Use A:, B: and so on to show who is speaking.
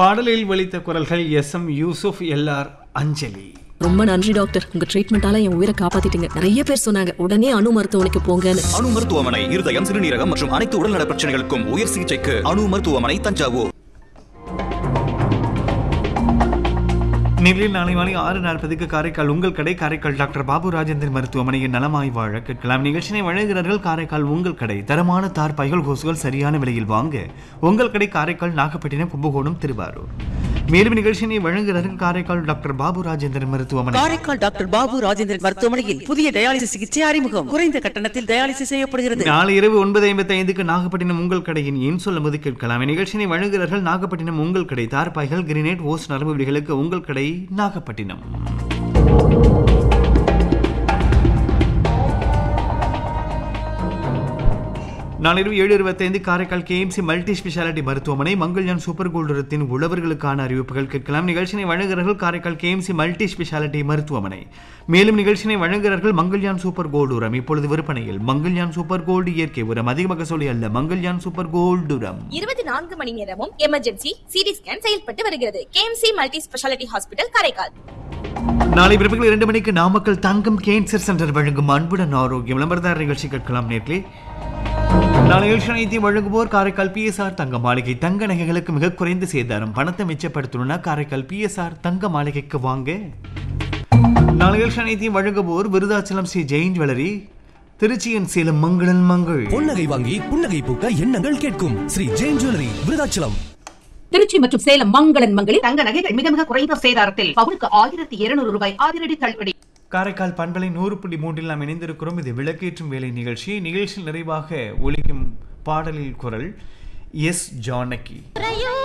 A: பாடலில் ஒலித்த குரல்கள் S M Yusuf L R Anjali
B: ரொம்ப நன்றி டாக்டர் உங்க ட்ரீட்மெண்டால என் உயிரை காப்பாத்திட்டீங்க நிறைய பேர் சொன்னாங்க உடனே அணு மருத்துவமனைக்கு போங்கன்னு
C: அணு மருத்துவமனை இருதயம் சிறுநீரகம் மற்றும் அனைத்து உடல்நல பிரச்சனைகளுக்கும் உயர் சிகிச்சைக்கு அணு மருத்துவமனை தஞ்சாவூர்
A: நேரில் நாளை மாலை ஆறு நாற்பதுக்கு காரைக்கால் உங்கள் கடை காரைக்கால் டாக்டர் பாபு ராஜேந்திரன் மருத்துவமனையின் நலமாய் வாழ கேட்கலாம் நிகழ்ச்சியை வழங்குகிறார்கள் காரைக்கால் உங்கள் கடை தரமான தார் பைகள் கொசுகள் சரியான விலையில் வாங்க உங்கள் கடை காரைக்கால் நாகப்பட்டினம் கும்பகோணம் திருவாரூர் மேலும் நிகழ்ச்சியினை வழங்குகிறார்கள் காரைக்கால் டாக்டர் பாபு ராஜேந்திரன் மருத்துவமனை
D: காரைக்கால் டாக்டர் பாபு ராஜேந்திரன் மருத்துவமனையில் புதிய டயாலிசிஸ் சிகிச்சை அறிமுகம் குறைந்த கட்டணத்தில் டயாலிசிஸ் செய்யப்படுகிறது
A: நாளை இரவு ஒன்பது ஐம்பத்தி ஐந்துக்கு நாகப்பட்டினம் உங்கள் கடையின் ஏன் சொல்லும்போது கேட்கலாம் நிகழ்ச்சியை வழங்குகிறார்கள் நாகப்பட்டினம் உங்கள் கடை தார்பாய்கள் கிரினேட் ஓஸ் நரம்பு விடிகளுக்கு உங்கள் கடை நாகப்பட்டினம் நாளிரவு ஏழு இருபத்தைந்து காரைக்கால் கேஎம்சி மல்டி ஸ்பெஷாலிட்டி மருத்துவமனை மங்கள்யான் சூப்பர் கோல்டுரத்தின் உழவர்களுக்கான அறிவிப்புகள் கேட்கலாம் நிகழ்ச்சியை வழங்குகிறார்கள் காரைக்கால் கேஎம்சி மல்டி ஸ்பெஷாலிட்டி மருத்துவமனை மேலும் நிகழ்ச்சியை வழங்குகிறார்கள் மங்கள்யான் சூப்பர் கோல்டு உரம் இப்பொழுது விற்பனையில் மங்கள்யான் சூப்பர் கோல்டு இயற்கை உரம் அதிக மகசூலி அல்ல மங்கள்யான் சூப்பர் கோல்டு உரம்
E: இருபத்தி நான்கு மணி நேரமும் எமர்ஜென்சி சிடி ஸ்கேன் செயல்பட்டு வருகிறது KMC multi speciality hospital Karaikal
A: நாளை பிறப்புகள் இரண்டு மணிக்கு நாமக்கல் தங்கம் கேன்சர் சென்டர் வழங்கும் அன்புடன் ஆரோக்கியம் விளம்பரதார நிகழ்ச்சி கேட்கலாம் நேர்களே நாளை நிகழ்ச்சி அனைத்தையும் வழங்குவோர் காரைக்கால் பிஎஸ்ஆர் தங்க மாளிகை தங்க நகைகளுக்கு மிக குறைந்த சேதாரம் பணத்தை மிச்சப்படுத்தணும்னா காரைக்கால் பிஎஸ்ஆர் தங்க மாளிகைக்கு வாங்க நாளை நிகழ்ச்சி அனைத்தையும் வழங்குவோர் விருதாச்சலம் ஸ்ரீ ஜெயின் ஜுவல்லரி திருச்சியின் சேலம் மங்களன் மங்கள்
F: பொன்னகை வாங்கி புன்னகை பூக்க எண்ணங்கள் கேட்கும் ஸ்ரீ ஜெயின் ஜுவல்லரி விருதாச்சலம்
G: திருச்சி மற்றும் சேலம் மங்களன் மங்களில்
D: தங்க நகைகள் மிக மிக குறைந்த சேதாரத்தில் பவுனுக்கு ஆயிரத்தி இருநூறு ரூபாய் அதிரடி தள்ளுபடி
A: காரைக்கால் பண்பலை நூறு புள்ளி மூன்றில் நாம் இணைந்திருக்கிறோம் இது விளக்கேற்றும் வேலை நிகழ்ச்சி நிகழ்ச்சியில் நிறைவாக ஒலிக்கும் பாடலில் குரல் எஸ் ஜானகி